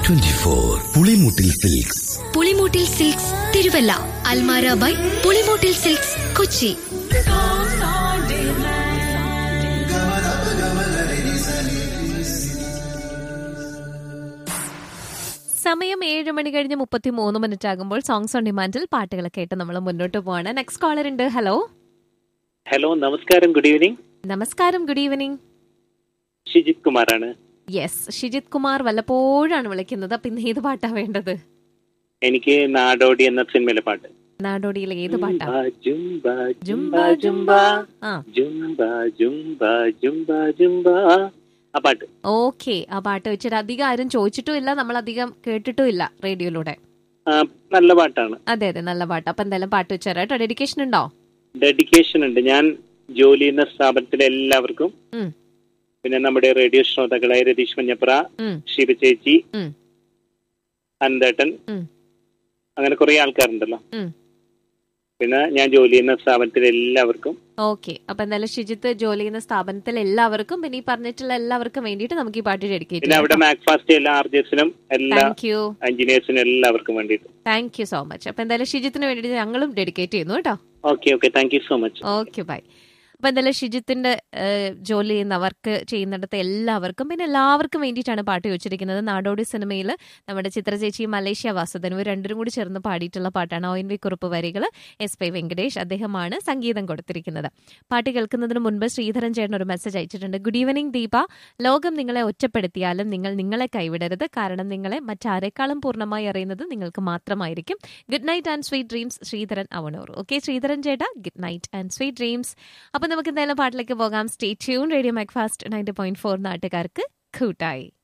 Twenty four Pulimoottil silks Pulimoottil silks Thiruvalla Almara by Pulimoottil silks Kochi സമയം ഏഴ് മണി കഴിഞ്ഞ് മുപ്പത്തി മൂന്ന് മിനിറ്റ് ആകുമ്പോൾ സോങ്സ് ഓൺ ഡിമാൻഡിൽ പാട്ടുകൾ കേട്ട് നമ്മൾ മുന്നോട്ട് പോവാണ് നെക്സ്റ്റ് കോളർ ഉണ്ട് ഹലോ ഹലോ നമസ്കാരം ഗുഡ് ഈവനിങ് നമസ്കാരം ഗുഡ് ഈവനിങ് ഷിജിത് കുമാറാണ് യെസ് ഷിജിത് കുമാർ വല്ലപ്പോഴാണ് വിളിക്കുന്നത് അപ്പൊ ഇന്ന് ഏത് പാട്ടാ വേണ്ടത് എനിക്ക് നാടോടി എന്ന സിനിമയിലെ പാട്ട് നാടോടിയിലെ ഏത് പാട്ടാ ജുംബ ജുംബ ജുംബ, ജുംബ ആ ജുംബ ജുംബ ജുംബ ജുംബ ആ പാട്ട് ഓക്കെ ആ പാട്ട് വെച്ചിട്ട് അധികം ആരും ചോദിച്ചിട്ടും ഇല്ല നമ്മൾ അധികം കേട്ടിട്ടും ഇല്ല റേഡിയോയിലൂടെ ആ, നല്ല പാട്ടാണ് അതെ അതെ നല്ല പാട്ട് അപ്പൊ എന്തായാലും പാട്ട് വെച്ചാൽ കേട്ടോ ഡെഡിക്കേഷൻ ഉണ്ടോ ഡെഡിക്കേഷൻ ഉണ്ട് ഞാൻ ജോലി ചെയ്യുന്ന സ്ഥാപനത്തിലെ എല്ലാവർക്കും ഉം. പിന്നെ നമ്മുടെ റേഡിയോ ശ്രോതാക്കളായ രതീഷ് മഞ്ഞപ്ര ഉം. ശിവ ചേച്ചി ഉം. അന്തേട്ടൻ ഉം. അങ്ങനെ കുറെ ആൾക്കാരുണ്ടല്ലോ ഉം. പിന്നെ ഞാൻ ജോലി ചെയ്യുന്ന സ്ഥാപനത്തിലെ എല്ലാവർക്കും ഓക്കെ അപ്പൊ എന്തായാലും ഷിജിത്ത് ജോലി ചെയ്യുന്ന സ്ഥാപനത്തിൽ എല്ലാവർക്കും പിന്നെ ഈ പറഞ്ഞിട്ടുള്ള എല്ലാവർക്കും വേണ്ടിയിട്ട് നമുക്ക് ഈ പാട്ട് ഡെഡിക്കേറ്റ് പിന്നെ അവിടെ മാക്ഫാസ്റ്റ് എല്ലാ ആർജേഴ്സിനും എല്ലാ താങ്ക് യു എഞ്ചിനീയേഴ്സിനും എല്ലാവർക്കും വേണ്ടിയിട്ട് താങ്ക് യു സോ മച്ച് അപ്പൊ എന്തായാലും ഷിജിത്തിന് വേണ്ടിയിട്ട് ഞങ്ങളും ഡെഡിക്കേറ്റ് ചെയ്യുന്നു കേട്ടോ okay okay thank you so much okay bye അപ്പൊ എന്തായാലും ഷിജിത്തിന്റെ ഏഹ്, ജോലി ചെയ്യുന്ന വർക്ക് ചെയ്യുന്നിടത്ത് എല്ലാവർക്കും പിന്നെ എല്ലാവർക്കും വേണ്ടിയിട്ടാണ് പാട്ട് ചോദിച്ചിരിക്കുന്നത് നാടോടി സിനിമയിൽ നമ്മുടെ ചിത്രചേച്ചി മലേഷ്യ വാസുദേവൻ ഇവർ രണ്ടും കൂടി ചേർന്ന് പാടിയിട്ടുള്ള പാട്ടാണ് ഒ എൻ വി കുറുപ്പ് വരികൾ എസ് പി വെങ്കടേഷ് അദ്ദേഹമാണ് സംഗീതം കൊടുത്തിരിക്കുന്നത് പാട്ട് കേൾക്കുന്നതിന് മുൻപ് ശ്രീധരൻ ചേട്ടൻ ഒരു മെസ്സേജ് അയച്ചിട്ടുണ്ട് ഗുഡ് ഈവനിങ് ദീപ ലോകം നിങ്ങളെ ഒറ്റപ്പെടുത്തിയാലും നിങ്ങൾ നിങ്ങളെ കൈവിടരുത് കാരണം നിങ്ങളെ മറ്റാരെക്കാളും പൂർണ്ണമായി അറിയുന്നത് നിങ്ങൾക്ക് മാത്രമായിരിക്കും good night and sweet dreams Sreedharan Avanoor okay Sreedharan ചേട്ടാ good night and sweet dreams അപ്പൊ നമുക്ക് എന്തായാലും പാട്ടിലേക്ക് പോകാം stay tune radio Macfast ninety point four നാട്ടുകാർക്ക് കൂട്ടായി